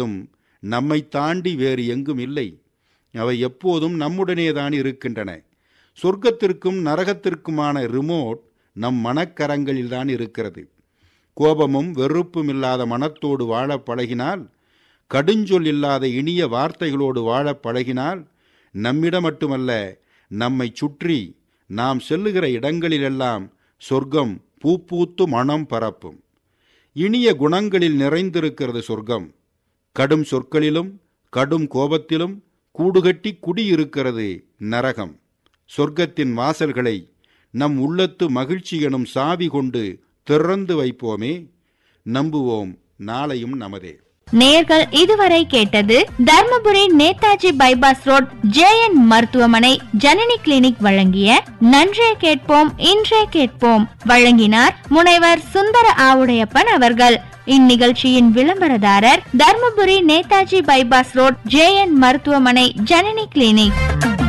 என்பதும் நம்மை தாண்டி வேறு எங்கும் இல்லை அவை எப்போதும் நம்முடனேதான் இருக்கின்றன சொர்க்கத்திற்கும் நரகத்திற்குமான ரிமோட் நம் மனக்கரங்களில்தான் இருக்கிறது கோபமும் வெறுப்பும் இல்லாத மனத்தோடு வாழப் பழகினால் கடுஞ்சொல் இல்லாத இனிய வார்த்தைகளோடு வாழப் பழகினால் நம்மிடம் மட்டுமல்ல நம்மை சுற்றி நாம் செல்லுகிற இடங்களிலெல்லாம் சொர்க்கம் பூப்பூத்து மனம் பரப்பும் இனிய குணங்களில் நிறைந்திருக்கிறது சொர்க்கம் கடும் சொற்களிலும் கடும் கோபத்திலும் கூடுகட்டி குடியிருக்கிறது நரகம் சொர்க்கத்தின் வாசல்களை நம் உள்ளத்து மகிழ்ச்சி எனும் சாவி கொண்டு திறந்து வைப்போமே நம்புவோம் நாளையும் நமதே நேர்கள் இதுவரை கேட்டது Dharmapuri Netaji bypass road JN மருத்துவமனை ஜனனி கிளினிக் வழங்கிய நன்றே கேட்போம் இன்றே கேட்போம் வழங்கினார் முனைவர் சுந்தர ஆவுடையப்பன் அவர்கள் இந்நிகழ்ச்சியின் விளம்பரதாரர் Dharmapuri Netaji bypass road JN மருத்துவமனை ஜனனி கிளினிக்